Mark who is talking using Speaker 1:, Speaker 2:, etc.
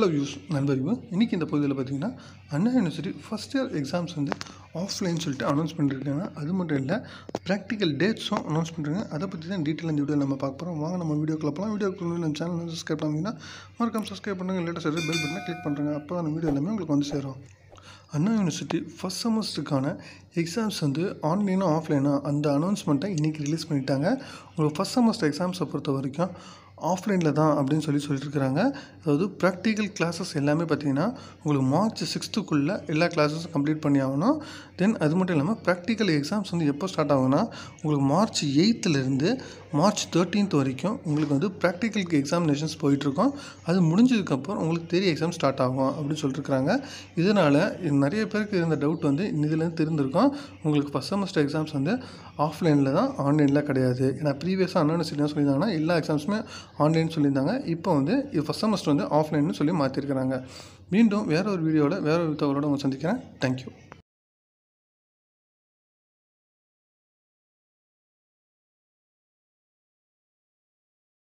Speaker 1: views நண்பர்கள் இன்றைக்கி இந்த பகுதியில் பார்த்தீங்கன்னா Anna University first year exams வந்து ஆஃப்லைன் சொல்லிட்டு அனௌன்ஸ் பண்ணியிருக்காங்க அது மட்டும் இல்லை ப்ராக்டிக்கல் டேட்ஸும் அனௌன்ஸ் பண்ணுறாங்க அதை பற்றி தான் டீட்டெயில் இந்த வீடியோ நம்ம பார்க்க போகிறோம் வாங்க நம்ம வீடியோக்குள்ள போகலாம் வீடியோக்கு நம்ம சேனல் சப்ஸ்கிரைப் பண்ணிங்கன்னா மறக்காம சப்ஸ்கிரைப் பண்ணுங்கள் லேட்டஸ்ட் பெல் பட்டனை கிளிக் பண்ணுறாங்க அப்போ அந்த வீடியோ எல்லாமே உங்களுக்கு வந்து சேரும் அண்ணா யூனிவர்சிட்டி ஃபஸ்ட் செமஸ்டருக்கான எக்ஸாம்ஸ் வந்து ஆன்லைனாக ஆஃப்லைனாக அந்த அனௌன்ஸ்மெண்ட்டை இன்றைக்கி ரிலீஸ் பண்ணிட்டாங்க உங்களுக்கு ஃபஸ்ட் செமஸ்டர் எக்ஸாம்ஸை பொறுத்த வரைக்கும் ஆஃப்லைனில் தான் அப்படின்னு சொல்லி சொல்லியிருக்கிறாங்க அதாவது ப்ராக்டிக்கல் கிளாஸஸ் எல்லாமே பார்த்தீங்கன்னா உங்களுக்கு மார்ச் சிக்ஸ்த்துக்குள்ளே எல்லா கிளாஸஸும் கம்ப்ளீட் பண்ணி ஆகணும் தென் அது மட்டும் இல்லாமல் ப்ராக்டிக்கல் எக்ஸாம்ஸ் வந்து எப்போ ஸ்டார்ட் ஆகும்னா உங்களுக்கு மார்ச் எயித்துலேருந்து மார்ச் தேர்ட்டீன்த் வரைக்கும் உங்களுக்கு வந்து ப்ராக்டிக்கலுக்கு எக்ஸாமினேஷன்ஸ் போயிட்டுருக்கோம் அது முடிஞ்சதுக்கப்புறம் உங்களுக்கு தெரிய எக்ஸாம் ஸ்டார்ட் ஆகும் அப்படின்னு சொல்லியிருக்கிறாங்க இதனால் நிறைய பேருக்கு இருந்த டவுட் வந்து இதுலேருந்து தெரிஞ்சிருக்கும் உங்களுக்கு ஃபஸ்ட் செமஸ்டர் எக்ஸாம்ஸ் வந்து ஆஃப்லைனில் தான் ஆன்லைனில் கிடையாது ஏன்னா ப்ரீவியஸாக அண்ணா யூனிவர்சிட்டி என்ன சொல்லியிருந்தாங்கன்னா எல்லா எக்ஸாம்ஸுமே ஆன்லைன் சொல்லியிருந்தாங்க இப்போ வந்து இது ஃபஸ்ட் செமஸ்டர் வந்து ஆஃப்லைன்னு சொல்லி மாற்றிருக்கிறாங்க மீண்டும் வேற ஒரு வீடியோவில் வேற ஒரு தகவலோட உங்களை சந்திக்கிறேன் தேங்க்யூ